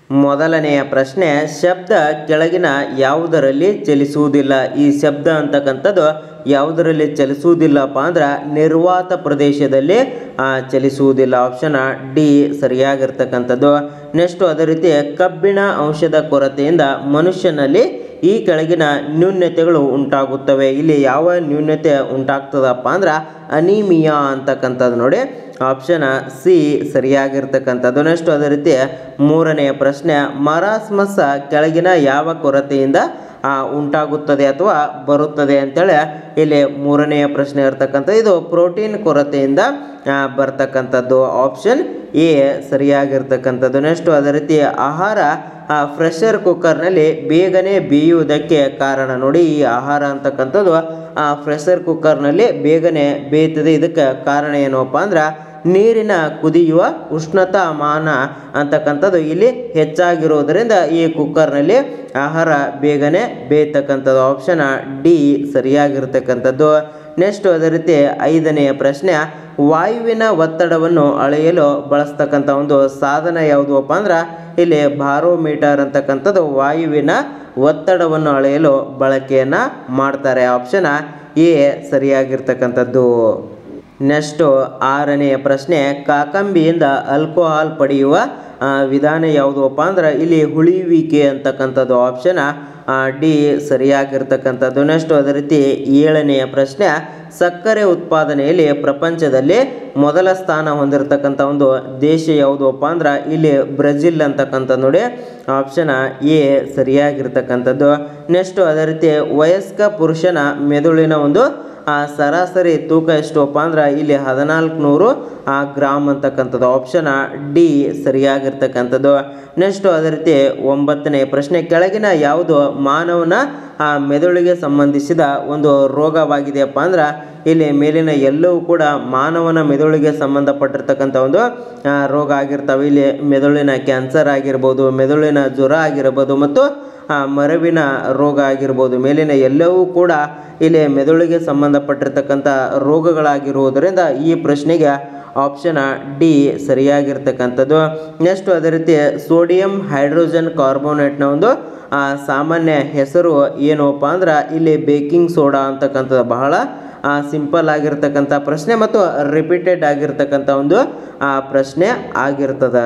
ಮೊದಲನೆಯ ಪ್ರಶ್ನೆ ಶಬ್ದ ಕೆಳಗಿನ ಯಾವುದರಲ್ಲಿ ಚಲಿಸುವುದಿಲ್ಲ ಈ ಶಬ್ದ ಅಂತಕ್ಕಂಥದ್ದು ಯಾವುದರಲ್ಲಿ ಚಲಿಸುವುದಿಲ್ಲಪ್ಪ ಅಂದ್ರೆ ನಿರ್ವಾತ ಪ್ರದೇಶದಲ್ಲಿ ಆ, ಚಲಿಸುವುದಿಲ್ಲ ಆಪ್ಷನ್ ಡಿ ಸರಿಯಾಗಿರ್ತಕ್ಕಂಥದ್ದು ನೆಕ್ಸ್ಟು ಅದೇ ರೀತಿ ಕಬ್ಬಿಣ ಅಂಶದ ಕೊರತೆಯಿಂದ ಮನುಷ್ಯನಲ್ಲಿ ಈ ಕೆಳಗಿನ ನ್ಯೂನ್ಯತೆಗಳು ಉಂಟಾಗುತ್ತವೆ ಇಲ್ಲಿ ಯಾವ ನ್ಯೂನ್ಯತೆ ಉಂಟಾಗ್ತದಪ್ಪ ಅಂದ್ರೆ ಅನಿಮಿಯಾ ಅಂತಕ್ಕಂಥದ್ದು ನೋಡಿ ಆಪ್ಷನ್ ಸಿ ಸರಿಯಾಗಿರ್ತಕ್ಕಂಥದ್ದು ನೆಕ್ಸ್ಟ್ ಅದೇ ರೀತಿ ಮೂರನೆಯ ಪ್ರಶ್ನೆ ಮರಾಸ್ಮಸ್ ಕೆಳಗಿನ ಯಾವ ಕೊರತೆಯಿಂದ ಆ, ಉಂಟಾಗುತ್ತದೆ ಅಥವಾ ಬರುತ್ತದೆ ಅಂತೇಳಿ ಇಲ್ಲಿ ಮೂರನೆಯ ಪ್ರಶ್ನೆ ಇರ್ತಕ್ಕಂಥ ಇದು ಪ್ರೋಟೀನ್ ಕೊರತೆಯಿಂದ ಆ, ಬರ್ತಕ್ಕಂಥದ್ದು ಆಪ್ಷನ್ ಎ ಸರಿಯಾಗಿರ್ತಕ್ಕಂಥದ್ದು ನೆಕ್ಸ್ಟು ಅದೇ ರೀತಿ ಆಹಾರ ಪ್ರೆಷರ್ ಕುಕ್ಕರ್ನಲ್ಲಿ ಬೇಗನೆ ಬೇಯುವುದಕ್ಕೆ ಕಾರಣ ನೋಡಿ ಈ ಆಹಾರ ಅಂತಕ್ಕಂಥದ್ದು ಆ ಪ್ರೆಷರ್ ಕುಕ್ಕರ್ನಲ್ಲಿ ಬೇಗನೆ ಬೇಯ್ತದೆ ಇದಕ್ಕೆ ಕಾರಣ ಏನಪ್ಪ ಅಂದ್ರೆ ನೀರಿನ ಕುದಿಯುವ ಉಷ್ಣತಾಮಾನ ಅಂತಕ್ಕಂಥದ್ದು ಇಲ್ಲಿ ಹೆಚ್ಚಾಗಿರೋದರಿಂದ ಈ ಕುಕ್ಕರ್ನಲ್ಲಿ ಆಹಾರ ಬೇಗನೆ ಬೇಯ್ತಕ್ಕಂಥದ್ದು ಆಪ್ಷನ್ ಡಿ ಸರಿಯಾಗಿರ್ತಕ್ಕಂಥದ್ದು ನೆಕ್ಸ್ಟ್ ಅದೇ ರೀತಿ ಐದನೆಯ ಪ್ರಶ್ನೆ ವಾಯುವಿನ ಒತ್ತಡವನ್ನು ಅಳೆಯಲು ಬಳಸ್ತಕ್ಕಂಥ ಒಂದು ಸಾಧನ ಯಾವುದಪ್ಪ ಅಂದ್ರೆ ಇಲ್ಲಿ ಬಾರೋಮೀಟರ್ ಅಂತಕ್ಕಂಥದ್ದು ವಾಯುವಿನ ಒತ್ತಡವನ್ನು ಅಳೆಯಲು ಬಳಕೆಯನ್ನು ಮಾಡ್ತಾರೆ ಆಪ್ಷನ್ ಎ ಸರಿಯಾಗಿರ್ತಕ್ಕಂಥದ್ದು ನೆಕ್ಸ್ಟು ಆರನೆಯ ಪ್ರಶ್ನೆ ಕಾಕಂಬಿಯಿಂದ ಆಲ್ಕೋಹಾಲ್ ಪಡೆಯುವ ಆ, ವಿಧಾನ ಯಾವುದಪ್ಪ ಅಂದ್ರೆ ಇಲ್ಲಿ ಹುಳಿಯುವಿಕೆ ಅಂತಕ್ಕಂಥದ್ದು ಆಪ್ಷನ್ ಡಿ ಸರಿಯಾಗಿರ್ತಕ್ಕಂಥದ್ದು ನೆಕ್ಸ್ಟ್ ಅದೇ ರೀತಿ ಏಳನೆಯ ಪ್ರಶ್ನೆ ಸಕ್ಕರೆ ಉತ್ಪಾದನೆಯಲ್ಲಿ ಪ್ರಪಂಚದಲ್ಲಿ ಮೊದಲ ಸ್ಥಾನ ಹೊಂದಿರತಕ್ಕಂಥ ಒಂದು ದೇಶ ಯಾವುದಪ್ಪ ಅಂದ್ರೆ ಇಲ್ಲಿ ಬ್ರೆಜಿಲ್ ಅಂತಕ್ಕಂಥದ್ದು ನೋಡಿ ಆಪ್ಷನ್ ಎ ಸರಿಯಾಗಿರ್ತಕ್ಕಂಥದ್ದು ನೆಕ್ಸ್ಟು ಅದೇ ರೀತಿ ವಯಸ್ಕ ಪುರುಷನ ಮೆದುಳಿನ ಒಂದು ಆ ಸರಾಸರಿ ತೂಕ ಎಷ್ಟಪ್ಪ ಅಂದ್ರೆ ಇಲ್ಲಿ ಹದಿನಾಲ್ಕು ನೂರು ಆ ಗ್ರಾಮ್ ಅಂತಕ್ಕಂಥದ್ದು ಆಪ್ಷನ್ ಡಿ ಸರಿಯಾಗಿರ್ತಕ್ಕಂಥದ್ದು ನೆಕ್ಸ್ಟು ಅದೇ ರೀತಿ ಒಂಬತ್ತನೇ ಪ್ರಶ್ನೆ ಕೆಳಗಿನ ಯಾವುದು ಮಾನವನ ಆ ಮೆದುಳಿಗೆ ಸಂಬಂಧಿಸಿದ ಒಂದು ರೋಗವಾಗಿದೆಯಪ್ಪ ಅಂದ್ರೆ ಇಲ್ಲಿ ಮೇಲಿನ ಎಲ್ಲವೂ ಕೂಡ ಮಾನವನ ಮೆದುಳಿಗೆ ಸಂಬಂಧಪಟ್ಟಿರ್ತಕ್ಕಂಥ ಒಂದು ಆ, ರೋಗ ಆಗಿರ್ತವೆ ಇಲ್ಲಿ ಮೆದುಳಿನ ಕ್ಯಾನ್ಸರ್ ಆಗಿರ್ಬೋದು ಮೆದುಳಿನ ಜ್ವರ ಆಗಿರ್ಬೋದು ಮತ್ತು ಆ, ಮರವಿನ ರೋಗ ಆಗಿರ್ಬೋದು ಮೇಲಿನ ಎಲ್ಲವೂ ಕೂಡ ಇಲ್ಲಿ ಮೆದುಳಿಗೆ ಸಂಬಂಧಪಟ್ಟಿರ್ತಕ್ಕಂಥ ರೋಗಗಳಾಗಿರುವುದರಿಂದ ಈ ಪ್ರಶ್ನೆಗೆ ಆಪ್ಷನ್ ಡಿ ಸರಿಯಾಗಿರ್ತಕ್ಕಂಥದ್ದು ನೆಕ್ಸ್ಟ್ ಅದೇ ರೀತಿ ಸೋಡಿಯಂ ಹೈಡ್ರೋಜನ್ ಕಾರ್ಬೋನೇಟ್ನ ಒಂದು ಆ, ಸಾಮಾನ್ಯ ಹೆಸರು ಏನಪ್ಪ ಅಂದ್ರೆ ಇಲ್ಲಿ ಬೇಕಿಂಗ್ ಸೋಡಾ ಅಂತಕ್ಕಂಥದ್ದು ಬಹಳ ಸಿಂಪಲ್ ಆಗಿರ್ತಕ್ಕಂಥ ಪ್ರಶ್ನೆ ಮತ್ತು ರಿಪೀಟೆಡ್ ಆಗಿರ್ತಕ್ಕಂಥ ಒಂದು ಆ, ಪ್ರಶ್ನೆ ಆಗಿರ್ತದೆ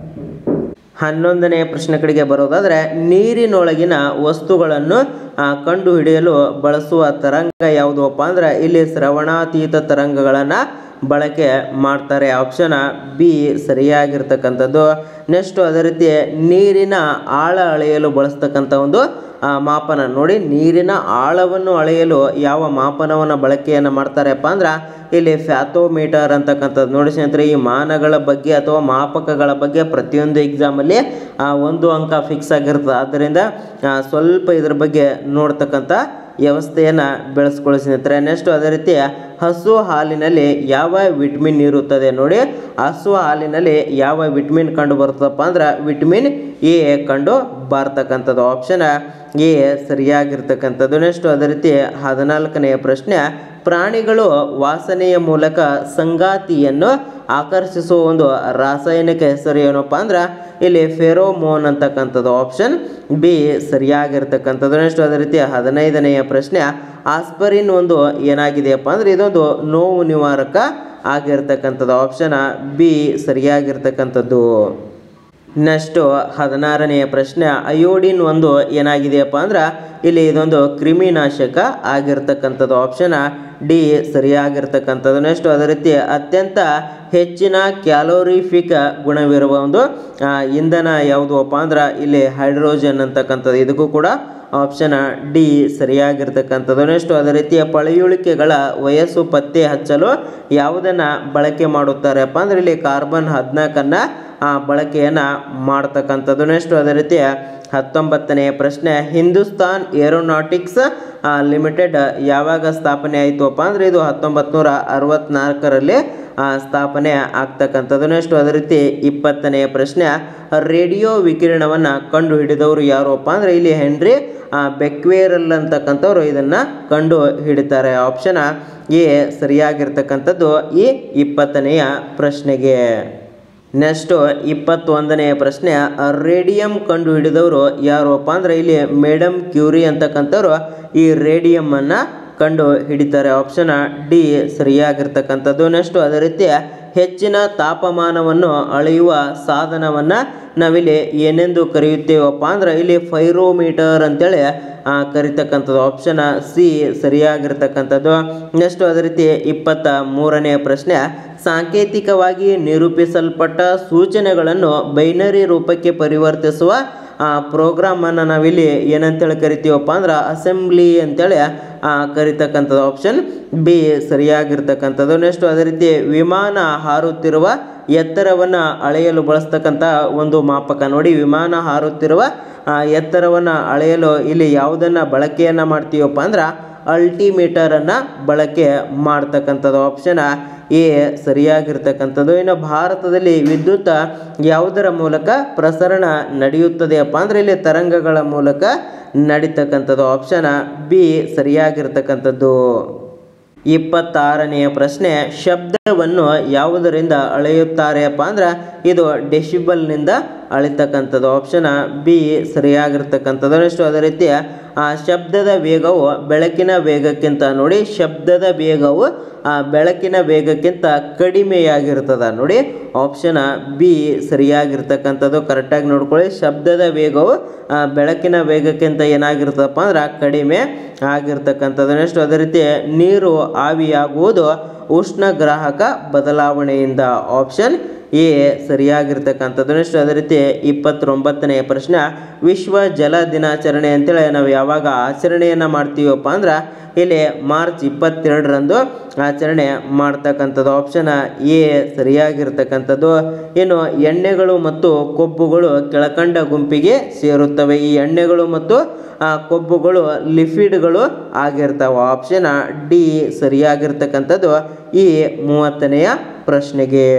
ಹನ್ನೊಂದನೆಯ ಪ್ರಶ್ನೆ ಕಡೆಗೆ ಬರೋದಾದರೆ ನೀರಿನೊಳಗಿನ ವಸ್ತುಗಳನ್ನು ಆ, ಕಂಡುಹಿಡಿಯಲು ಬಳಸುವ ತರಂಗ ಯಾವುದಪ್ಪ ಅಂದ್ರೆ ಇಲ್ಲಿ ಶ್ರವಣಾತೀತ ತರಂಗಗಳನ್ನು ಬಳಕೆ ಮಾಡ್ತಾರೆ ಆಪ್ಷನ್ ಬಿ ಸರಿಯಾಗಿರ್ತಕ್ಕಂಥದ್ದು ನೆಕ್ಸ್ಟು ಅದೇ ರೀತಿ ನೀರಿನ ಆಳ ಅಳೆಯಲು ಬಳಸ್ತಕ್ಕಂಥ ಒಂದು ಆ, ಮಾಪನ ನೋಡಿ ನೀರಿನ ಆಳವನ್ನು ಅಳೆಯಲು ಯಾವ ಮಾಪನವನ್ನು ಬಳಕೆಯನ್ನು ಮಾಡ್ತಾರಪ್ಪ ಅಂದ್ರೆ ಇಲ್ಲಿ ಫ್ಯಾಥೋಮೀಟರ್ ಅಂತಕ್ಕಂಥದ್ದು ನೋಡಿ ಸ್ನೇಹಿತರೆ ಈ ಮಾನಗಳ ಬಗ್ಗೆ ಅಥವಾ ಮಾಪಕಗಳ ಬಗ್ಗೆ ಪ್ರತಿಯೊಂದು ಎಕ್ಸಾಮಲ್ಲಿ ಆ, ಒಂದು ಅಂಕ ಫಿಕ್ಸ್ ಆಗಿರ್ತದೆ ಆದ್ದರಿಂದ ಆ, ಸ್ವಲ್ಪ ಇದ್ರ ಬಗ್ಗೆ ನೋಡ್ತಕ್ಕಂಥ ವ್ಯವಸ್ಥೆಯನ್ನು ಬೆಳೆಸ್ಕೊಳ್ಳಿ ಸ್ನೇಹಿತರೆ ನೆಕ್ಸ್ಟ್ ಅದೇ ರೀತಿ ಹಸು ಹಾಲಿನಲ್ಲಿ ಯಾವ ವಿಟಮಿನ್ ಇರುತ್ತದೆ ನೋಡಿ ಹಸು ಹಾಲಿನಲ್ಲಿ ಯಾವ ವಿಟಮಿನ್ ಕಂಡು ಬರ್ತದಪ್ಪ ಅಂದ್ರೆ ವಿಟಮಿನ್ ಎ ಕಂಡು ಬರ್ತಕ್ಕಂಥದ್ದು ಆಪ್ಷನ್ ಎ ಸರಿಯಾಗಿರ್ತಕ್ಕಂಥದ್ದು ನೆಕ್ಸ್ಟ್ ಅದೇ ರೀತಿ ಹದಿನಾಲ್ಕನೆಯ ಪ್ರಶ್ನೆ ಪ್ರಾಣಿಗಳು ವಾಸನೆಯ ಮೂಲಕ ಸಂಗಾತಿಯನ್ನು ಆಕರ್ಷಿಸುವ ಒಂದು ರಾಸಾಯನಿಕ ಹೆಸರು ಏನಪ್ಪ ಅಂದ್ರೆ ಇಲ್ಲಿ ಫೆರೋಮೋನ್ ಅಂತಕ್ಕಂಥದ್ದು ಆಪ್ಷನ್ ಬಿ ಸರಿಯಾಗಿರ್ತಕ್ಕಂಥದ್ದು ನೆಕ್ಸ್ಟ್ ಅದೇ ರೀತಿ ಹದಿನೈದನೆಯ ಪ್ರಶ್ನೆ ಆಸ್ಪರಿನ್ ಒಂದು ಏನಾಗಿದೆಯಪ್ಪ ಅಂದ್ರೆ ಇದೊಂದು ನೋವು ನಿವಾರಕ ಆಗಿರ್ತಕ್ಕಂಥದ್ದು ಆಪ್ಷನ್ ಬಿ ಸರಿಯಾಗಿರ್ತಕ್ಕಂಥದ್ದು ನೆಕ್ಸ್ಟು ಹದಿನಾರನೆಯ ಪ್ರಶ್ನೆ ಅಯೋಡಿನ್ ಒಂದು ಏನಾಗಿದೆಯಪ್ಪ ಅಂದ್ರೆ ಇಲ್ಲಿ ಇದೊಂದು ಕ್ರಿಮಿನಾಶಕ ಆಗಿರ್ತಕ್ಕಂಥದ್ದು ಆಪ್ಷನ್ ಡಿ ಸರಿಯಾಗಿರ್ತಕ್ಕಂಥದ್ದು ನೆಕ್ಸ್ಟ್ ಅದೇ ರೀತಿ ಅತ್ಯಂತ ಹೆಚ್ಚಿನ ಕ್ಯಾಲೋರಿಫಿಕ್ ಗುಣವಿರುವ ಒಂದು ಆ, ಇಂಧನ ಯಾವುದಪ್ಪ ಅಂದ್ರೆ ಇಲ್ಲಿ ಹೈಡ್ರೋಜನ್ ಅಂತಕ್ಕಂಥದ್ದು ಇದಕ್ಕೂ ಕೂಡ ಆಪ್ಷನ್ ಡಿ ಸರಿಯಾಗಿರ್ತಕ್ಕಂಥದ್ದು ನೆಕ್ಸ್ಟ್ ಅದೇ ರೀತಿಯ ಪಳೆಯುಳಿಕೆಗಳ ವಯಸ್ಸು ಪತ್ತೆ ಹಚ್ಚಲು ಯಾವುದನ್ನು ಬಳಕೆ ಮಾಡುತ್ತಾರಪ್ಪ ಅಂದ್ರೆ ಇಲ್ಲಿ ಕಾರ್ಬನ್ ಹದಿನಾಲ್ಕನ್ನು ಬಳಕೆಯನ್ನು ಮಾಡ್ತಕ್ಕಂಥದ್ದು ನೆಕ್ಸ್ಟ್ ಅದೇ ರೀತಿ ಹತ್ತೊಂಬತ್ತನೆಯ ಪ್ರಶ್ನೆ ಹಿಂದೂಸ್ತಾನ್ ಏರೋನಾಟಿಕ್ಸ್ ಲಿಮಿಟೆಡ್ ಯಾವಾಗ ಸ್ಥಾಪನೆ ಆಯಿತುಪ್ಪ ಅಂದರೆ ಇದು ಹತ್ತೊಂಬತ್ತು ನೂರ ಅರವತ್ನಾಲ್ಕರಲ್ಲಿ ಆ, ಸ್ಥಾಪನೆ ಆಗ್ತಕ್ಕಂಥದ್ದು ನೆಕ್ಸ್ಟ್ ಅದೇ ರೀತಿ ಇಪ್ಪತ್ತನೆಯ ಪ್ರಶ್ನೆ ರೇಡಿಯೋ ವಿಕಿರಣವನ್ನು ಕಂಡು ಹಿಡಿದವರು ಯಾರಪ್ಪ ಅಂದರೆ ಇಲ್ಲಿ ಹೆನ್ರಿ ಆ, ಬೆಕ್ವೇರಲ್ ಅಂತಕ್ಕಂಥವ್ರು ಇದನ್ನು ಕಂಡು ಹಿಡಿತಾರೆ ಆಪ್ಷನ್ ಎ ಸರಿಯಾಗಿರ್ತಕ್ಕಂಥದ್ದು ಈ ಇಪ್ಪತ್ತನೆಯ ಪ್ರಶ್ನೆಗೆ ನೆಕ್ಸ್ಟು ಇಪ್ಪತ್ತೊಂದನೆಯ ಪ್ರಶ್ನೆ ರೇಡಿಯಂ ಕಂಡು ಹಿಡಿದವರು ಯಾರಪ್ಪ ಅಂದರೆ ಇಲ್ಲಿ ಮೇಡಮ್ ಕ್ಯೂರಿ ಅಂತಕ್ಕಂಥವ್ರು ಈ ರೇಡಿಯಮನ್ನು ಕಂಡು ಹಿಡಿತಾರೆ ಆಪ್ಷನ್ ಡಿ ಸರಿಯಾಗಿರ್ತಕ್ಕಂಥದ್ದು ನೆಕ್ಸ್ಟು ಅದೇ ರೀತಿ ಹೆಚ್ಚಿನ ತಾಪಮಾನವನ್ನು ಅಳೆಯುವ ಸಾಧನವನ್ನು ನಾವಿಲ್ಲಿ ಏನೆಂದು ಕರೆಯುತ್ತೇವಪ್ಪ ಅಂದ್ರೆ ಇಲ್ಲಿ ಫೈರೋಮೀಟರ್ ಅಂತೇಳಿ ಆ, ಕರಿತಕ್ಕಂಥದ್ದು ಆಪ್ಷನ್ ಸಿ ಸರಿಯಾಗಿರ್ತಕ್ಕಂಥದ್ದು ನೆಕ್ಸ್ಟ್ ಅದೇ ರೀತಿ ಇಪ್ಪತ್ತ ಮೂರನೆಯ ಪ್ರಶ್ನೆ ಸಾಂಕೇತಿಕವಾಗಿ ನಿರೂಪಿಸಲ್ಪಟ್ಟ ಸೂಚನೆಗಳನ್ನು ಬೈನರಿ ರೂಪಕ್ಕೆ ಪರಿವರ್ತಿಸುವ ಆ ಪ್ರೋಗ್ರಾಮನ್ನು ನಾವಿಲ್ಲಿ ಏನಂತೇಳಿ ಕರಿತೀವಪ್ಪ ಅಂದ್ರೆ ಅಸೆಂಬ್ಲಿ ಅಂತೇಳಿ ಆ, ಕರಿತಕ್ಕಂಥದ್ದು ಆಪ್ಷನ್ ಬಿ ಸರಿಯಾಗಿರ್ತಕ್ಕಂಥದ್ದು ನೆಕ್ಸ್ಟ್ ಅದೇ ರೀತಿ ವಿಮಾನ ಹಾರುತ್ತಿರುವ ಎತ್ತರವನ್ನು ಅಳೆಯಲು ಬಳಸ್ತಕ್ಕಂಥ ಒಂದು ಮಾಪಕ ನೋಡಿ ವಿಮಾನ ಹಾರುತ್ತಿರುವ ಆ, ಎತ್ತರವನ್ನು ಅಳೆಯಲು ಇಲ್ಲಿ ಯಾವುದನ್ನು ಬಳಕೆಯನ್ನು ಮಾಡ್ತೀವಪ್ಪ ಅಂದ್ರೆ ಅಲ್ಟಿಮೀಟರನ್ನು ಬಳಕೆ ಮಾಡ್ತಕ್ಕಂಥದ್ದು ಆಪ್ಷನ್ ಎ ಸರಿಯಾಗಿರ್ತಕ್ಕಂಥದ್ದು ಇನ್ನು ಭಾರತದಲ್ಲಿ ವಿದ್ಯುತ್ ಯಾವುದರ ಮೂಲಕ ಪ್ರಸರಣ ನಡೆಯುತ್ತದೆಯಪ್ಪ ಅಂದರೆ ಇಲ್ಲಿ ತರಂಗಗಳ ಮೂಲಕ ನಡೀತಕ್ಕಂಥದ್ದು ಆಪ್ಷನ್ ಬಿ ಸರಿಯಾಗಿರ್ತಕ್ಕಂಥದ್ದು ಇಪ್ಪತ್ತಾರನೆಯ ಪ್ರಶ್ನೆ ಶಬ್ದವನ್ನು ಯಾವುದರಿಂದ ಅಳೆಯುತ್ತಾರೆಯಪ್ಪ ಅಂದ್ರೆ ಇದು ಡೆಸಿಬಲ್ನಿಂದ ಅಳಿತಕ್ಕಂಥದ್ದು ಆಪ್ಷನ್ ಬಿ ಸರಿಯಾಗಿರ್ತಕ್ಕಂಥದ್ದು ನೆಕ್ಸ್ಟ್ ಅದೇ ರೀತಿ ಆ ಶಬ್ದದ ವೇಗವು ಬೆಳಕಿನ ವೇಗಕ್ಕಿಂತ ನೋಡಿ ಶಬ್ದದ ವೇಗವು ಆ ಬೆಳಕಿನ ವೇಗಕ್ಕಿಂತ ಕಡಿಮೆಯಾಗಿರ್ತದ ನೋಡಿ ಆಪ್ಷನ್ ಬಿ ಸರಿಯಾಗಿರ್ತಕ್ಕಂಥದ್ದು ಕರೆಕ್ಟಾಗಿ ನೋಡ್ಕೊಳ್ಳಿ ಶಬ್ದದ ವೇಗವು ಆ ಬೆಳಕಿನ ವೇಗಕ್ಕಿಂತ ಏನಾಗಿರ್ತದಪ್ಪ ಅಂದ್ರೆ ಕಡಿಮೆ ಆಗಿರ್ತಕ್ಕಂಥದ್ದು ನೆಕ್ಸ್ಟ್ ಅದೇ ರೀತಿ ನೀರು ಆವಿಯಾಗುವುದು ಉಷ್ಣಗ್ರಾಹಕ ಬದಲಾವಣೆಯಿಂದ ಆಪ್ಷನ್ ಎ ಸರಿಯಾಗಿರ್ತಕ್ಕಂಥದ್ದು ನೆಕ್ಸ್ಟ್ ಅದೇ ರೀತಿ ಇಪ್ಪತ್ತೊಂಬತ್ತನೆಯ ಪ್ರಶ್ನೆ ವಿಶ್ವ ಜಲ ದಿನಾಚರಣೆ ಅಂತೇಳಿ ನಾವು ಯಾವಾಗ ಆಚರಣೆಯನ್ನು ಮಾಡ್ತೀವಪ್ಪ ಅಂದ್ರೆ ಇಲ್ಲಿ ಮಾರ್ಚ್ ಇಪ್ಪತ್ತೆರಡರಂದು ಆಚರಣೆ ಮಾಡ್ತಕ್ಕಂಥದ್ದು ಆಪ್ಷನ್ ಎ ಸರಿಯಾಗಿರ್ತಕ್ಕಂಥದ್ದು ಇನ್ನು ಎಣ್ಣೆಗಳು ಮತ್ತು ಕೊಬ್ಬುಗಳು ಕೆಳಕಂಡ ಗುಂಪಿಗೆ ಸೇರುತ್ತವೆ ಈ ಎಣ್ಣೆಗಳು ಮತ್ತು ಆ ಕೊಬ್ಬುಗಳು ಲಿಫಿಡ್ಗಳು ಆಗಿರ್ತಾವೆ ಆಪ್ಷನ್ ಡಿ ಸರಿಯಾಗಿರ್ತಕ್ಕಂಥದ್ದು ಈ ಮೂವತ್ತನೆಯ ಪ್ರಶ್ನೆಗೆ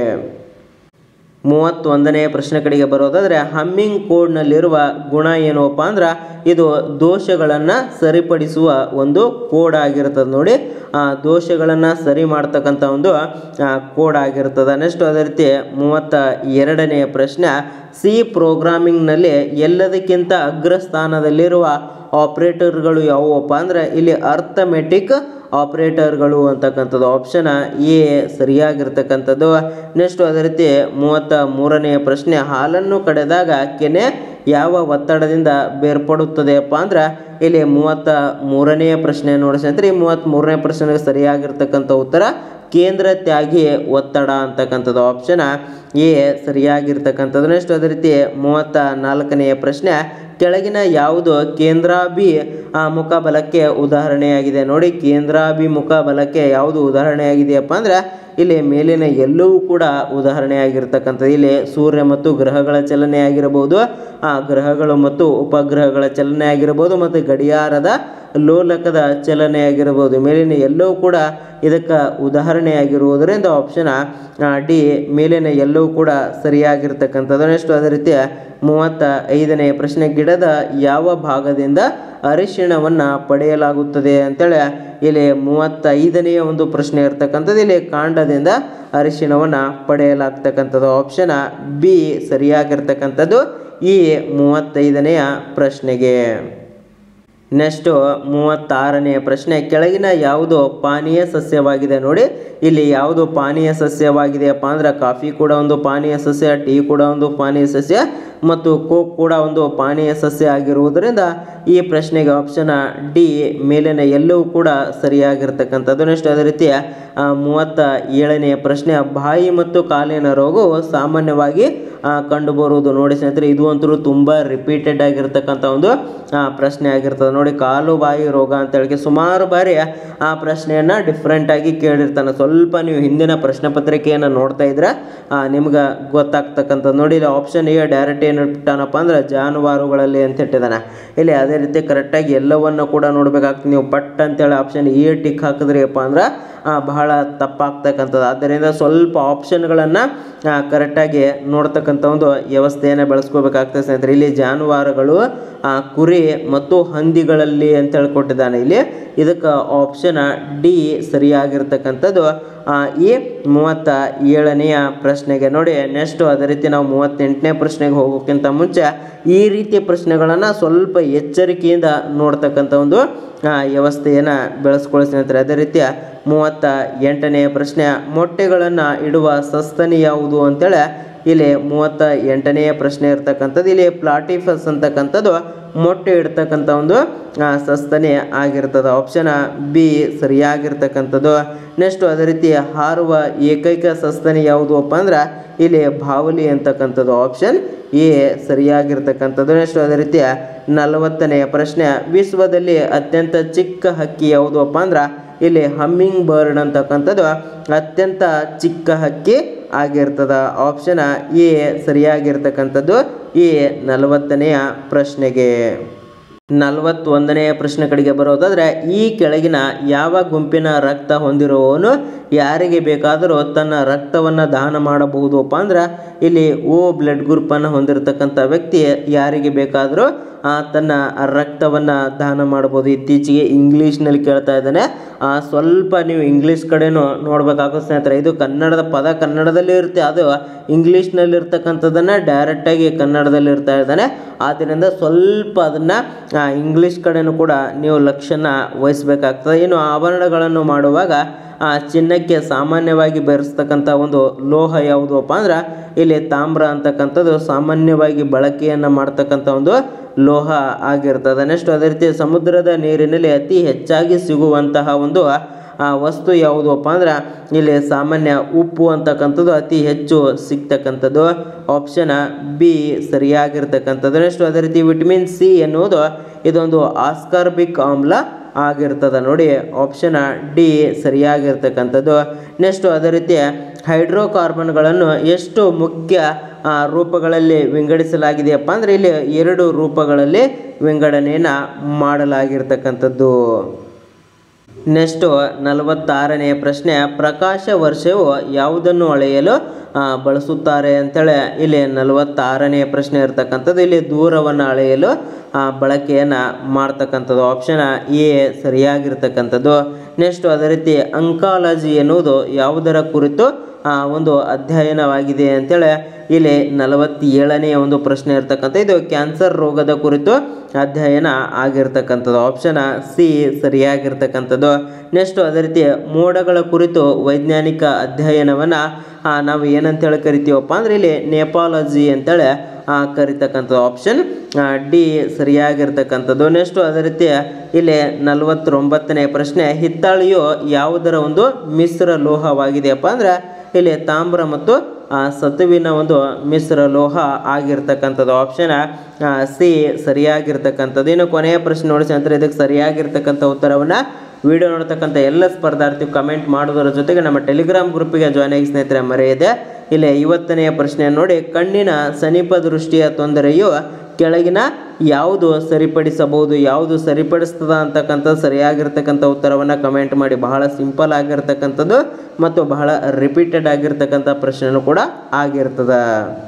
ಮೂವತ್ತೊಂದನೆಯ ಪ್ರಶ್ನೆ ಕಡೆಗೆ ಬರೋದಾದರೆ ಹಮ್ಮಿಂಗ್ ಕೋಡ್ನಲ್ಲಿರುವ ಗುಣ ಏನಪ್ಪ ಅಂದ್ರೆ ಇದು ದೋಷಗಳನ್ನು ಸರಿಪಡಿಸುವ ಒಂದು ಕೋಡ್ ಆಗಿರ್ತದೆ ನೋಡಿ ಆ ದೋಷಗಳನ್ನು ಸರಿ ಮಾಡ್ತಕ್ಕಂಥ ಒಂದು ಆ, ಕೋಡ್ ಆಗಿರ್ತದೆ ನೆಕ್ಸ್ಟ್ ಅದೇ ರೀತಿ ಮೂವತ್ತ ಎರಡನೆಯ ಪ್ರಶ್ನೆ ಸಿ ಪ್ರೋಗ್ರಾಮಿಂಗ್ನಲ್ಲಿ ಎಲ್ಲದಕ್ಕಿಂತ ಅಗ್ರಸ್ಥಾನದಲ್ಲಿರುವ ಆಪ್ರೇಟರ್ಗಳು ಯಾವುವಪ್ಪ ಅಂದ್ರೆ ಇಲ್ಲಿ ಅರ್ಥಮೆಟಿಕ್ ಆಪ್ರೇಟರ್ಗಳು ಅಂತಕ್ಕಂಥದ್ದು ಆಪ್ಷನ್ ಎ ಸರಿಯಾಗಿರ್ತಕ್ಕಂಥದ್ದು ನೆಕ್ಸ್ಟ್ ಅದೇ ರೀತಿ ಮೂವತ್ತ ಮೂರನೆಯ ಪ್ರಶ್ನೆ ಹಾಲನ್ನು ಕಡೆದಾಗ ಕೆನೆ ಯಾವ ಒತ್ತಡದಿಂದ ಬೇರ್ಪಡುತ್ತದೆಯಪ್ಪ ಅಂದ್ರೆ ಇಲ್ಲಿ ಮೂವತ್ತ ಮೂರನೆಯ ಪ್ರಶ್ನೆ ನೋಡಿ ಸ್ನೇಹಿತರೆ ಈ ಮೂವತ್ತ್ ಮೂರನೇ ಪ್ರಶ್ನೆಗೆ ಸರಿಯಾಗಿರ್ತಕ್ಕಂಥ ಉತ್ತರ ಕೇಂದ್ರ ತ್ಯಾಗಿ ಒತ್ತಡ ಅಂತಕ್ಕಂಥದ್ದು ಆಪ್ಷನ್ ಎ ಸರಿಯಾಗಿರ್ತಕ್ಕಂಥದ್ದು ನೆಕ್ಸ್ಟ್ ಅದೇ ರೀತಿ ಮೂವತ್ತ ನಾಲ್ಕನೆಯ ಪ್ರಶ್ನೆ ಕೆಳಗಿನ ಯಾವುದು ಕೇಂದ್ರಾಭಿ ಆ, ಮುಖ ಬಲಕ್ಕೆ ಉದಾಹರಣೆಯಾಗಿದೆ ನೋಡಿ ಕೇಂದ್ರಾಭಿಮುಖ ಬಲಕ್ಕೆ ಯಾವುದು ಉದಾಹರಣೆಯಾಗಿದೆಯಪ್ಪ ಅಂದ್ರೆ ಇಲ್ಲಿ ಮೇಲಿನ ಎಲ್ಲವೂ ಕೂಡ ಉದಾಹರಣೆಯಾಗಿರ್ತಕ್ಕಂಥದ್ದು ಇಲ್ಲಿ ಸೂರ್ಯ ಮತ್ತು ಗ್ರಹಗಳ ಚಲನೆ ಆಗಿರಬಹುದು ಆ ಗ್ರಹಗಳು ಮತ್ತು ಉಪಗ್ರಹಗಳ ಚಲನೆ ಆಗಿರಬಹುದು ಮತ್ತು ಗಡಿಯಾರದ ಲೋಲಕದ ಚಲನೆ ಆಗಿರಬಹುದು ಮೇಲಿನ ಎಲ್ಲವೂ ಕೂಡ ಇದಕ್ಕೆ ಉದಾಹರಣೆಯಾಗಿರುವುದರಿಂದ ಆಪ್ಷನ್ ಡಿ ಮೇಲಿನ ಎಲ್ಲವೂ ಕೂಡ ಸರಿಯಾಗಿರ್ತಕ್ಕಂಥದ್ದು ನೆಕ್ಸ್ಟ್ ಅದೇ ರೀತಿ ಮೂವತ್ತ ಐದನೇ ಪ್ರಶ್ನೆ ಗಿಡದ ಯಾವ ಭಾಗದಿಂದ ಅರಿಶಿಣವನ್ನು ಪಡೆಯಲಾಗುತ್ತದೆ ಅಂತೇಳಿ ಇಲ್ಲಿ ಮೂವತ್ತೈದನೆಯ ಒಂದು ಪ್ರಶ್ನೆ ಇರ್ತಕ್ಕಂಥದ್ದು ಇಲ್ಲಿ ಕಾಂಡದಿಂದ ಅರಿಶಿಣವನ್ನು ಪಡೆಯಲಾಗ್ತಕ್ಕಂಥದ್ದು ಆಪ್ಷನ್ ಬಿ ಸರಿಯಾಗಿರ್ತಕ್ಕಂಥದ್ದು ಈ ಮೂವತ್ತೈದನೆಯ ಪ್ರಶ್ನೆಗೆ ನೆಕ್ಸ್ಟು ಮೂವತ್ತಾರನೆಯ ಪ್ರಶ್ನೆ ಕೆಳಗಿನ ಯಾವುದು ಪಾನೀಯ ಸಸ್ಯವಾಗಿದೆ ನೋಡಿ ಇಲ್ಲಿ ಯಾವುದು ಪಾನೀಯ ಸಸ್ಯವಾಗಿದೆಯಪ್ಪ ಅಂದ್ರೆ ಕಾಫಿ ಕೂಡ ಒಂದು ಪಾನೀಯ ಸಸ್ಯ ಟೀ ಕೂಡ ಒಂದು ಪಾನೀಯ ಸಸ್ಯ ಮತ್ತು ಕೋಕ್ ಕೂಡ ಒಂದು ಪಾನೀಯ ಸಸ್ಯ ಆಗಿರುವುದರಿಂದ ಈ ಪ್ರಶ್ನೆಗೆ ಆಪ್ಷನ್ ಡಿ ಮೇಲಿನ ಎಲ್ಲವೂ ಕೂಡ ಸರಿಯಾಗಿರ್ತಕ್ಕಂಥದ್ದು ನೆಕ್ಸ್ಟ್ ಅದೇ ರೀತಿ ಆ, ಮೂವತ್ತ ಏಳನೆಯ ಪ್ರಶ್ನೆ ಬಾಯಿ ಮತ್ತು ಕಾಲಿನ ರೋಗವು ಸಾಮಾನ್ಯವಾಗಿ ಆ, ಕಂಡುಬರುವುದು ನೋಡಿ ಸ್ನೇಹಿತರೆ ಇದು ಅಂತೂ ತುಂಬ ರಿಪೀಟೆಡ್ ಆಗಿರ್ತಕ್ಕಂಥ ಒಂದು ಆ, ಪ್ರಶ್ನೆ ಆಗಿರ್ತದೆ ನೋಡಿ ಕಾಲು ಬಾಯಿ ರೋಗ ಅಂತ ಹೇಳಿ ಸುಮಾರು ಬಾರಿ ಆ ಪ್ರಶ್ನೆಯನ್ನು ಡಿಫ್ರೆಂಟಾಗಿ ಕೇಳಿರ್ತಾನೆ ಸ್ವಲ್ಪ ನೀವು ಹಿಂದಿನ ಪ್ರಶ್ನೆ ಪತ್ರಿಕೆಯನ್ನು ನೋಡ್ತಾ ಇದ್ರೆ ನಿಮ್ಗೆ ಗೊತ್ತಾಗ್ತಕ್ಕಂಥದ್ದು ನೋಡಿ ಇಲ್ಲಿ ಆಪ್ಷನ್ ಎ ಡೈರೆಕ್ಟ್ ಏನು ಇಟ್ಟಾನಪ್ಪ ಅಂದ್ರೆ ಜಾನುವಾರುಗಳಲ್ಲಿ ಅಂತ ಇಟ್ಟಿದ್ದಾನೆ ಇಲ್ಲಿ ಅದೇ ರೀತಿ ಕರೆಕ್ಟಾಗಿ ಎಲ್ಲವನ್ನು ಕೂಡ ನೋಡ್ಬೇಕಾಗ್ತದೆ ನೀವು ಪಟ್ ಅಂತೇಳಿ ಆಪ್ಷನ್ ಎ ಟಿಕ್ ಹಾಕಿದ್ರಿಯಪ್ಪ ಅಂದ್ರೆ ಆ, ಬಹಳ ತಪ್ಪಾಗ್ತಕ್ಕಂಥದ್ದು ಆದ್ದರಿಂದ ಸ್ವಲ್ಪ ಆಪ್ಷನ್ಗಳನ್ನು ಕರೆಕ್ಟಾಗಿ ನೋಡ್ತಕ್ಕಂಥ ಒಂದು ವ್ಯವಸ್ಥೆಯನ್ನು ಬೆಳೆಸ್ಕೋಬೇಕಾಗ್ತದೆ ಸ್ನೇಹಿತರೆ ಇಲ್ಲಿ ಜಾನುವಾರುಗಳು ಆ, ಕುರಿ ಮತ್ತು ಹಂದಿಗಳಲ್ಲಿ ಅಂತ ಹೇಳ್ಕೊಟ್ಟಿದ್ದಾನೆ ಇಲ್ಲಿ ಇದಕ್ಕೆ ಆಪ್ಷನ್ ಡಿ ಸರಿಯಾಗಿರ್ತಕ್ಕಂಥದ್ದು ಆ, ಈ ಮೂವತ್ತ ಏಳನೆಯ ಪ್ರಶ್ನೆಗೆ ನೋಡಿ ನೆಕ್ಸ್ಟು ಅದೇ ರೀತಿ ನಾವು ಮೂವತ್ತೆಂಟನೇ ಪ್ರಶ್ನೆಗೆ ಹೋಗೋಕ್ಕಿಂತ ಮುಂಚೆ ಈ ರೀತಿಯ ಪ್ರಶ್ನೆಗಳನ್ನು ಸ್ವಲ್ಪ ಎಚ್ಚರಿಕೆಯಿಂದ ನೋಡ್ತಕ್ಕಂಥ ಒಂದು ಆ, ವ್ಯವಸ್ಥೆಯನ್ನು ಬೆಳೆಸ್ಕೊಳ್ಳಿ ಸ್ನೇಹಿತರೆ ಅದೇ ರೀತಿಯ ಮೂವತ್ತ ಎಂಟನೆಯ ಪ್ರಶ್ನೆ ಮೊಟ್ಟೆಗಳನ್ನು ಇಡುವ ಸಸ್ತನಿ ಯಾವುದು ಅಂತೇಳಿ ಇಲ್ಲಿ ಮೂವತ್ತ ಎಂಟನೆಯ ಪ್ರಶ್ನೆ ಇರ್ತಕ್ಕಂಥದ್ದು ಇಲ್ಲಿ ಪ್ಲಾಟಿಫಸ್ ಅಂತಕ್ಕಂಥದ್ದು ಮೊಟ್ಟೆ ಇಡ್ತಕ್ಕಂಥ ಒಂದು ಆ, ಸಸ್ತನಿ ಆಗಿರ್ತದೆ ಆಪ್ಷನ್ ಬಿ ಸರಿಯಾಗಿರ್ತಕ್ಕಂಥದ್ದು ನೆಕ್ಸ್ಟ್ ಅದೇ ರೀತಿ ಹಾರುವ ಏಕೈಕ ಸಸ್ತನಿ ಯಾವುದಪ್ಪ ಅಂದ್ರೆ ಇಲ್ಲಿ ಬಾವಲಿ ಅಂತಕ್ಕಂಥದ್ದು ಆಪ್ಷನ್ ಎ ಸರಿಯಾಗಿರ್ತಕ್ಕಂಥದ್ದು ನೆಕ್ಸ್ಟ್ ಅದೇ ರೀತಿ ನಲವತ್ತನೆಯ ಪ್ರಶ್ನೆ ವಿಶ್ವದಲ್ಲಿ ಅತ್ಯಂತ ಚಿಕ್ಕ ಹಕ್ಕಿ ಯಾವುದಪ್ಪ ಅಂದ್ರೆ ಇಲ್ಲಿ ಹಮ್ಮಿಂಗ್ ಬರ್ಡ್ ಅಂತಕ್ಕಂಥದ್ದು ಅತ್ಯಂತ ಚಿಕ್ಕ ಹಕ್ಕಿ ಆಗಿರ್ತದ ಆಪ್ಷನ್ ಎ ಸರಿಯಾಗಿರ್ತಕ್ಕಂಥದ್ದು ಈ ನಲವತ್ತನೆಯ ಪ್ರಶ್ನೆಗೆ ನಲವತ್ತೊಂದನೆಯ ಪ್ರಶ್ನೆ ಕಡೆಗೆ ಬರೋದಾದರೆ ಈ ಕೆಳಗಿನ ಯಾವ ಗುಂಪಿನ ರಕ್ತ ಹೊಂದಿರುವವನು ಯಾರಿಗೆ ಬೇಕಾದರೂ ತನ್ನ ರಕ್ತವನ್ನು ದಾನ ಮಾಡಬಹುದಪ್ಪ ಅಂದ್ರೆ ಇಲ್ಲಿ ಓ ಬ್ಲಡ್ ಗ್ರೂಪನ್ನು ಹೊಂದಿರತಕ್ಕಂಥ ವ್ಯಕ್ತಿ ಯಾರಿಗೆ ಬೇಕಾದರೂ ಆ, ತನ್ನ ರಕ್ತವನ್ನು ದಾನ ಮಾಡ್ಬೋದು ಇತ್ತೀಚೆಗೆ ಇಂಗ್ಲೀಷ್ನಲ್ಲಿ ಕೇಳ್ತಾ ಇದ್ದಾನೆ ಆ, ಸ್ವಲ್ಪ ನೀವು ಇಂಗ್ಲೀಷ್ ಕಡೆನೂ ನೋಡ್ಬೇಕಾಗುತ್ತೆ ಸ್ನೇಹಿತರೆ ಇದು ಕನ್ನಡದ ಪದ ಕನ್ನಡದಲ್ಲಿ ಇರುತ್ತೆ ಅದು ಇಂಗ್ಲೀಷ್ನಲ್ಲಿ ಇರ್ತಕ್ಕಂಥದ್ದನ್ನು ಡೈರೆಕ್ಟಾಗಿ ಕನ್ನಡದಲ್ಲಿ ಇರ್ತಾ ಇದ್ದಾನೆ ಆದ್ದರಿಂದ ಸ್ವಲ್ಪ ಅದನ್ನು ಇಂಗ್ಲೀಷ್ ಕಡೆನೂ ಕೂಡ ನೀವು ಲಕ್ಷನ ವಹಿಸ್ಬೇಕಾಗ್ತದೆ ಇನ್ನು ಆಭರಣಗಳನ್ನು ಮಾಡುವಾಗ ಆ ಚಿನ್ನಕ್ಕೆ ಸಾಮಾನ್ಯವಾಗಿ ಬೆರೆಸ್ತಕ್ಕಂಥ ಒಂದು ಲೋಹ ಯಾವುದಪ್ಪ ಅಂದ್ರೆ ಇಲ್ಲಿ ತಾಮ್ರ ಅಂತಕ್ಕಂಥದ್ದು ಸಾಮಾನ್ಯವಾಗಿ ಬಳಕೆಯನ್ನು ಮಾಡ್ತಕ್ಕಂಥ ಒಂದು ಲೋಹ ಆಗಿರ್ತದೆ ನೆಕ್ಸ್ಟ್ ಅದೇ ರೀತಿ ಸಮುದ್ರದ ನೀರಿನಲ್ಲಿ ಅತಿ ಹೆಚ್ಚಾಗಿ ಸಿಗುವಂತಹ ಒಂದು ಆ ವಸ್ತು ಯಾವುದಪ್ಪ ಅಂದ್ರೆ ಇಲ್ಲಿ ಸಾಮಾನ್ಯ ಉಪ್ಪು ಅಂತಕ್ಕಂಥದ್ದು ಅತಿ ಹೆಚ್ಚು ಸಿಗ್ತಕ್ಕಂಥದ್ದು ಆಪ್ಷನ್ ಬಿ ಸರಿಯಾಗಿರ್ತಕ್ಕಂಥದ್ದು ನೆಕ್ಸ್ಟ್ ಅದೇ ರೀತಿ ವಿಟಮಿನ್ ಸಿ ಎನ್ನುವುದು ಇದೊಂದು ಆಸ್ಕಾರ್ಬಿಕ್ ಆಮ್ಲ ಆಗಿರ್ತದೆ ನೋಡಿ ಆಪ್ಷನ್ ಡಿ ಸರಿಯಾಗಿರ್ತಕ್ಕಂಥದ್ದು ನೆಕ್ಸ್ಟ್ ಅದೇ ರೀತಿ ಹೈಡ್ರೋಕಾರ್ಬನ್ಗಳನ್ನು ಎಷ್ಟು ಮುಖ್ಯ ಆ, ರೂಪಗಳಲ್ಲಿ ವಿಂಗಡಿಸಲಾಗಿದೆಯಪ್ಪ ಅಂದರೆ ಇಲ್ಲಿ ಎರಡು ರೂಪಗಳಲ್ಲಿ ವಿಂಗಡಣೆಯನ್ನು ಮಾಡಲಾಗಿರ್ತಕ್ಕಂಥದ್ದು ನೆಕ್ಸ್ಟು ನಲವತ್ತಾರನೆಯ ಪ್ರಶ್ನೆ ಪ್ರಕಾಶ ವರ್ಷವು ಯಾವುದನ್ನು ಅಳೆಯಲು ಆ, ಬಳಸುತ್ತಾರೆ ಅಂತೇಳಿ ಇಲ್ಲಿ ನಲವತ್ತಾರನೆಯ ಪ್ರಶ್ನೆ ಇರ್ತಕ್ಕಂಥದ್ದು ಇಲ್ಲಿ ದೂರವನ್ನು ಅಳೆಯಲು ಆ, ಬಳಕೆಯನ್ನು ಮಾಡ್ತಕ್ಕಂಥದ್ದು ಆಪ್ಷನ್ ಎ ಸರಿಯಾಗಿರ್ತಕ್ಕಂಥದ್ದು ನೆಕ್ಸ್ಟ್ ಅದೇ ರೀತಿ ಅಂಕಾಲಜಿ ಎನ್ನುವುದು ಯಾವುದರ ಕುರಿತು ಆ, ಒಂದು ಅಧ್ಯಯನವಾಗಿದೆ ಅಂತೇಳಿ ಇಲ್ಲಿ ನಲವತ್ತೇಳನೆಯ ಒಂದು ಪ್ರಶ್ನೆ ಇರ್ತಕ್ಕಂಥ ಇದು ಕ್ಯಾನ್ಸರ್ ರೋಗದ ಕುರಿತು ಅಧ್ಯಯನ ಆಗಿರ್ತಕ್ಕಂಥದ್ದು ಆಪ್ಷನ್ ಸಿ ಸರಿಯಾಗಿರ್ತಕ್ಕಂಥದ್ದು ನೆಕ್ಸ್ಟ್ ಅದೇ ರೀತಿ ಮೋಡಗಳ ಕುರಿತು ವೈಜ್ಞಾನಿಕ ಅಧ್ಯಯನವನ್ನು ನಾವು ಏನಂತೇಳಿ ಕರಿತೀವಪ್ಪ ಅಂದ್ರೆ ಇಲ್ಲಿ ನೇಪಾಲಜಿ ಅಂತೇಳಿ ಆ, ಕರಿತಕ್ಕಂಥದ್ದು ಆಪ್ಷನ್ ಡಿ ಸರಿಯಾಗಿರ್ತಕ್ಕಂಥದ್ದು ನೆಕ್ಸ್ಟು ಅದೇ ರೀತಿ ಇಲ್ಲಿ ನಲವತ್ತೊಂಬತ್ತನೇ ಪ್ರಶ್ನೆ ಹಿತ್ತಾಳಿಯು ಯಾವುದರ ಒಂದು ಮಿಶ್ರ ಲೋಹವಾಗಿದೆಯಪ್ಪ ಅಂದ್ರೆ ಇಲ್ಲಿ ತಾಮ್ರ ಮತ್ತು ಆ, ಸತುವಿನ ಒಂದು ಮಿಶ್ರ ಲೋಹ ಆಗಿರ್ತಕ್ಕಂಥದ್ದು ಆಪ್ಷನ್ ಸಿ ಸರಿಯಾಗಿರ್ತಕ್ಕಂಥದ್ದು ಇನ್ನು ಕೊನೆಯ ಪ್ರಶ್ನೆ ನೋಡಿ ಸ್ನೇಹಿತರೆ ಇದಕ್ಕೆ ಸರಿಯಾಗಿರ್ತಕ್ಕಂಥ ಉತ್ತರವನ್ನು ವಿಡಿಯೋ ನೋಡ್ತಕ್ಕಂಥ ಎಲ್ಲ ಸ್ಪರ್ಧಾರ್ಥಿ ಕಮೆಂಟ್ ಮಾಡೋದರ ಜೊತೆಗೆ ನಮ್ಮ ಟೆಲಿಗ್ರಾಮ್ ಗ್ರೂಪಿಗೆ ಜಾಯ್ನ್ ಆಗಿ ಸ್ನೇಹಿತರೆ ಮರೆಯದೆ ಇಲ್ಲಿ ಐವತ್ತನೆಯ ಪ್ರಶ್ನೆ ನೋಡಿ ಕಣ್ಣಿನ ಸಮೀಪ ದೃಷ್ಟಿಯ ತೊಂದರೆಯು ಕೆಳಗಿನ ಯಾವುದು ಸರಿಪಡಿಸಬಹುದು ಯಾವುದು ಸರಿಪಡಿಸ್ತದ ಅಂತಕ್ಕಂಥ ಸರಿಯಾಗಿರ್ತಕ್ಕಂಥ ಉತ್ತರವನ್ನು ಕಮೆಂಟ್ ಮಾಡಿ ಬಹಳ ಸಿಂಪಲ್ ಆಗಿರ್ತಕ್ಕಂಥದ್ದು ಮತ್ತು ಬಹಳ ರಿಪೀಟೆಡ್ ಆಗಿರ್ತಕ್ಕಂಥ ಪ್ರಶ್ನೆನೂ ಕೂಡ ಆಗಿರ್ತದೆ